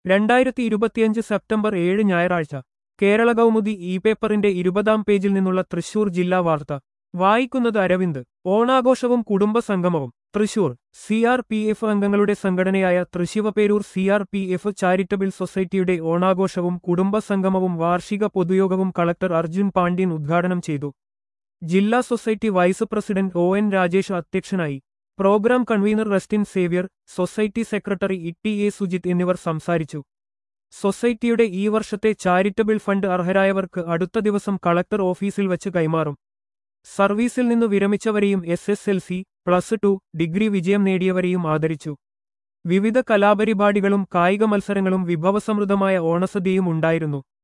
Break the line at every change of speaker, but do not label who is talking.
രണ്ടായിരത്തി ഇരുപത്തിയഞ്ച് സെപ്റ്റംബർ ഏഴ് ഞായറാഴ്ച കേരള കൗമുദി ഇ പേപ്പറിന്റെ ഇരുപതാം പേജിൽ നിന്നുള്ള തൃശൂർ ജില്ലാ വാർത്ത വായിക്കുന്നത് അരവിന്ദ് ഓണാഘോഷവും കുടുംബസംഗമവും Thrissur C R P F അംഗങ്ങളുടെ സംഘടനയായ Thrissivaperoor C R P F charitable സൊസൈറ്റിയുടെ ഓണാഘോഷവും കുടുംബസംഗമവും വാർഷിക പൊതുയോഗവും കളക്ടർ അർജുൻ പാണ്ഡ്യൻ ഉദ്ഘാടനം ചെയ്തു ജില്ലാ society vice president O N Rajesh അധ്യക്ഷനായി programme convener Restin Xavier society secretary E A Sujith എന്നിവർ സംസാരിച്ചു സൊസൈറ്റിയുടെ ഈ വർഷത്തെ ചാരിറ്റബിൾ ഫണ്ട് അർഹരായവർക്ക് അടുത്ത ദിവസം കളക്ടർ ഓഫീസിൽ വച്ച് കൈമാറും സർവീസിൽ നിന്ന് വിരമിച്ചവരെയും S S L C plus two degree വിജയം നേടിയവരെയും ആദരിച്ചു വിവിധ കലാപരിപാടികളും കായിക മത്സരങ്ങളും വിഭവസമൃദ്ധമായ ഓണസദ്യയും ഉണ്ടായിരുന്നു